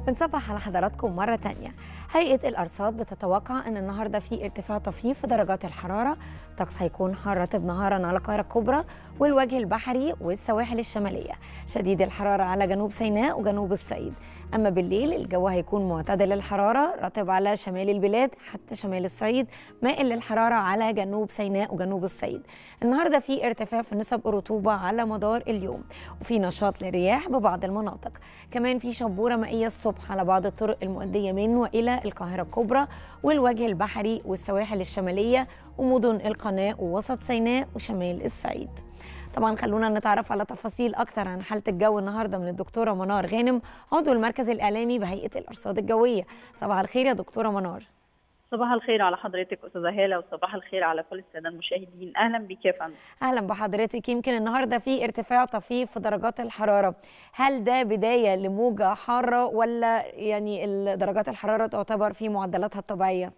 بنصبح على حضراتكم مرة تانية هيئة الأرصاد بتتوقع أن النهاردة في ارتفاع طفيف في درجات الحرارة الطقس هيكون حار رطب نهارا على القاهرة الكبرى والوجه البحري والسواحل الشمالية شديد الحرارة على جنوب سيناء وجنوب الصعيد أما بالليل الجو هيكون معتدل الحرارة رطب على شمال البلاد حتى شمال الصعيد مائل للحرارة على جنوب سيناء وجنوب الصعيد النهاردة في ارتفاع في نسب الرطوبة على مدار اليوم وفي نشاط للرياح ببعض المناطق كمان في شبورة مائية الصبح على بعض الطرق المؤدية من وإلى القاهرة الكبرى والوجه البحري والسواحل الشمالية ومدن القناة ووسط سيناء وشمال الصعيد طبعا خلونا نتعرف على تفاصيل اكتر عن حاله الجو النهارده من الدكتوره منار غانم عضو المركز الاعلامي بهيئه الارصاد الجويه صباح الخير يا دكتوره منار صباح الخير على حضرتك استاذه هاله وصباح الخير على كل الساده المشاهدين اهلا بك يا فندم اهلا بحضرتك يمكن النهارده في ارتفاع طفيف في درجات الحراره هل ده بدايه لموجه حاره ولا يعني درجات الحراره تعتبر في معدلاتها الطبيعيه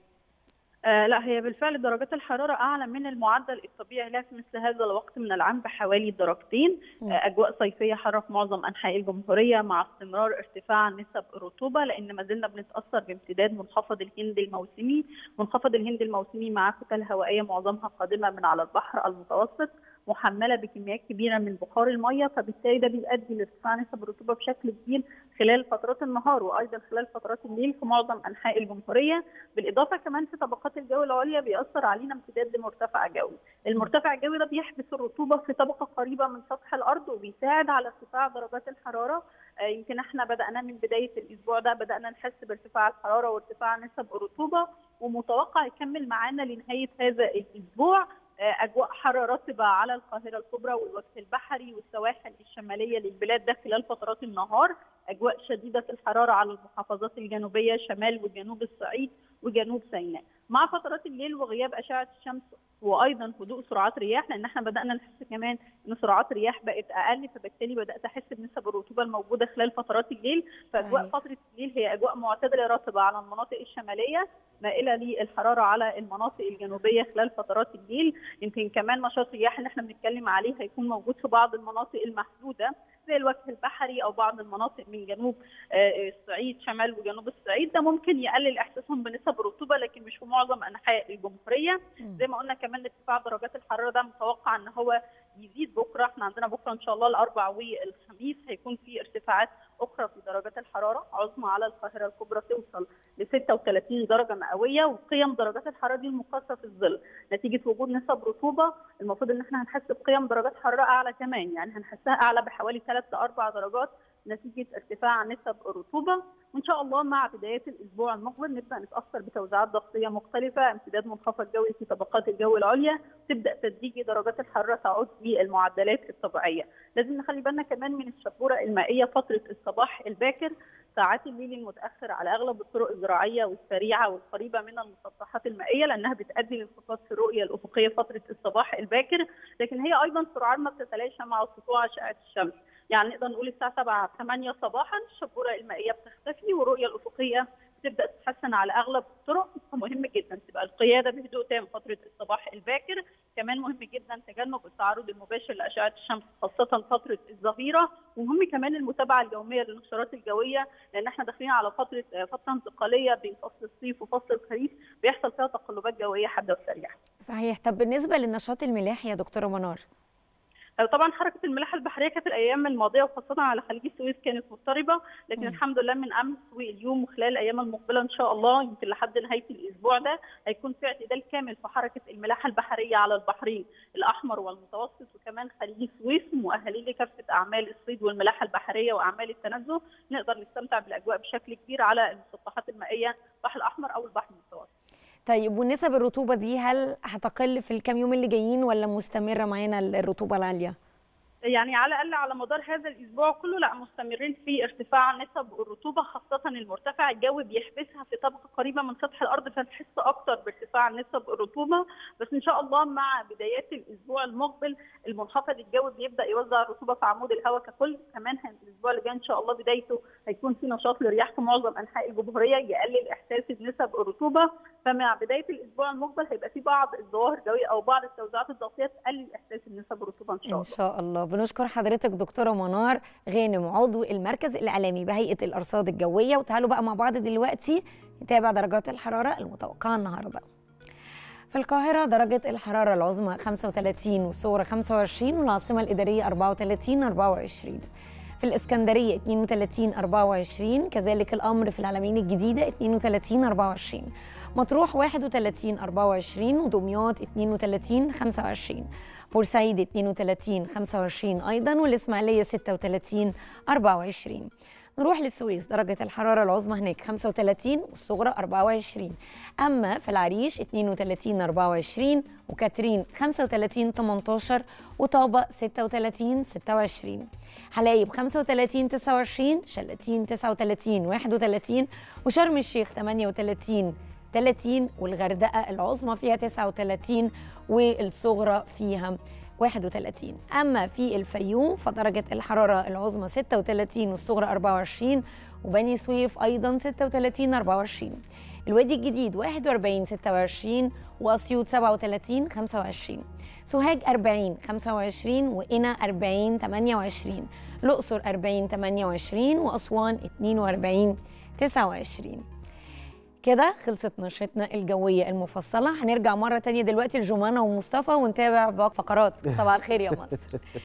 آه لا هي بالفعل درجات الحرارة أعلى من المعدل الطبيعي لها في مثل هذا الوقت من العام بحوالي درجتين آه أجواء صيفية حارة في معظم أنحاء الجمهورية مع استمرار ارتفاع نسب الرطوبة لأن ما زلنا بنتأثر بامتداد منخفض الهند الموسمي منخفض الهند الموسمي مع كتل هوائية معظمها قادمة من على البحر المتوسط محمله بكميات كبيره من بخار الميه فبالتالي ده بيؤدي لارتفاع نسب الرطوبه بشكل كبير خلال فترات النهار وايضا خلال فترات الليل في معظم انحاء الجمهوريه بالاضافه كمان في طبقات الجو العليا بيأثر علينا امتداد مرتفع جوي المرتفع الجوي ده بيحبس الرطوبه في طبقه قريبه من سطح الارض وبيساعد على ارتفاع درجات الحراره يمكن احنا بدانا من بدايه الاسبوع ده بدانا نحس بارتفاع الحراره وارتفاع نسب الرطوبه ومتوقع يكمل معانا لنهايه هذا الاسبوع اجواء حاره رطبه على القاهره الكبرى والوجه البحري والسواحل الشماليه للبلاد ده خلال فترات النهار اجواء شديده الحراره على المحافظات الجنوبيه شمال وجنوب الصعيد وجنوب سيناء مع فترات الليل وغياب اشعه الشمس وايضا هدوء سرعات رياح لان احنا بدانا نحس كمان ان سرعات الرياح بقت اقل فبالتالي بدات احس بنسب الرطوبه الموجوده خلال فترات الليل فاجواء فتره الليل هي اجواء معتدله رطبه على المناطق الشماليه مائله للحراره على المناطق الجنوبيه خلال فترات الليل يمكن كمان نشاط الرياح اللي احنا بنتكلم عليه هيكون موجود في بعض المناطق المحدوده زي الوجه البحري او بعض المناطق من جنوب الصعيد شمال وجنوب الصعيد ده ممكن يقلل احساسهم بنسب الرطوبه لكن مش في معظم انحاء الجمهوريه زي ما قلنا كمان ارتفاع درجات الحراره ده متوقع ان هو يزيد بكره احنا عندنا بكره ان شاء الله الاربع والخميس هيكون في ارتفاعات اخرى في درجات الحراره عظمى على القاهره الكبرى توصل ل 36 درجه مئويه وقيم درجات الحراره دي المقاسه في الظل نتيجه وجود نسب رطوبه المفروض ان احنا هنحس بقيم درجات حراره اعلى كمان يعني هنحسها اعلى بحوالي 3 ل 4 درجات نتيجه ارتفاع نسب الرطوبه وان شاء الله مع بدايات الاسبوع المقبل نبدا نتاثر بتوزيعات ضغطيه مختلفه امتداد منخفض جوي في طبقات الجو العليا تبدا تدريجي درجات الحراره تعود للمعدلات الطبيعيه لازم نخلي بالنا كمان من الشبوره المائيه فتره الصباح الباكر ساعات الليل المتاخر على اغلب الطرق الزراعيه والسريعه والقريبه من المسطحات المائيه لانها بتؤدي لانخفاض في الرؤيه الافقيه فتره الصباح الباكر لكن هي ايضا سرعان ما بتتلاشى مع سطوع اشعه الشمس يعني نقدر نقول الساعه 7 8 صباحا الشبوره المائيه بتختفي والرؤيه الافقيه تبدا تتحسن على اغلب الطرق فمهم جدا تبقى القياده بهدوء تام فتره الصباح الباكر كمان مهم جدا تجنب التعرض المباشر لاشعه الشمس خاصه فتره الظهيره ومهم كمان المتابعه اليوميه للنشرات الجويه لان احنا داخلين على فتره فتره انتقاليه بين فصل الصيف وفصل الخريف بيحصل فيها تقلبات جويه حاده وسريعه. صحيح طب بالنسبه للنشاط الملاحي يا دكتوره منار طبعا حركه الملاحه البحريه كانت الايام الماضيه وخاصه على خليج السويس كانت مضطربه لكن م. الحمد لله من امس واليوم وخلال الايام المقبله ان شاء الله يمكن لحد نهايه الاسبوع ده هيكون في اعتدال كامل في حركه الملاحه البحريه على البحرين الاحمر والمتوسط وكمان خليج السويس مؤهلين لكافه اعمال الصيد والملاحه البحريه واعمال التنزه نقدر نستمتع بالاجواء بشكل كبير على المسطحات المائيه البحر الاحمر او البحر المتوسط. طيب ونسب الرطوبه دي هل هتقل في الكام يوم اللي جايين ولا مستمره معانا الرطوبه العاليه؟ يعني على الاقل على مدار هذا الاسبوع كله لا مستمرين في ارتفاع نسب الرطوبه خاصه المرتفع الجوي بيحبسها في طبقه قريبه من سطح الارض فتحس اكتر بارتفاع نسب الرطوبه بس ان شاء الله مع بدايات الاسبوع المقبل المنخفض الجوي بيبدا يوزع الرطوبه في عمود الهواء ككل كمان الاسبوع اللي جاي ان شاء الله بدايته هيكون في نشاط للرياح في معظم انحاء الجمهوريه يقلل احساس بنسب الرطوبه فمع بدايه الاسبوع المقبل هيبقى في بعض الظواهر الجويه او بعض التوزيعات الضغطيه تقلل احساس النسب الرطوبه ان شاء الله ان شاء الله بنشكر حضرتك دكتوره منار غانم عضو المركز الاعلامي بهيئه الارصاد الجويه وتعالوا بقى مع بعض دلوقتي نتابع درجات الحراره المتوقعه النهارده في القاهرة درجة الحرارة العظمى 35 والصغرى 25 والعاصمة الإدارية 34 24 في الإسكندرية 32 24 كذلك الأمر في العلمين الجديدة 32 24 مطروح 31 24 ودمياط 32 25 بورسعيد 32 25 أيضا والإسماعيلية 36 24 نروح للسويس درجة الحرارة العظمى هناك 35 والصغرى 24 أما في العريش 32 24 وكاترين 35 18 وطابة 36 26 حلايب 35 29 شلاتين 39 31 وشرم الشيخ 38 30 والغردقة العظمى فيها 39 والصغرى فيها 31 أما في الفيوم فدرجة الحرارة العظمى 36 والصغرى 24 وبني سويف أيضا 36 24 الوادي الجديد 41 26 وأسيوط 37 25 سوهاج 40 25 وقنا 40 28 الأقصر 40 28 وأسوان 42 29 كده خلصت نشرتنا الجوية المفصلة هنرجع مرة تانية دلوقتي لجمانة ومصطفى ونتابع باقي فقرات صباح الخير يا مصر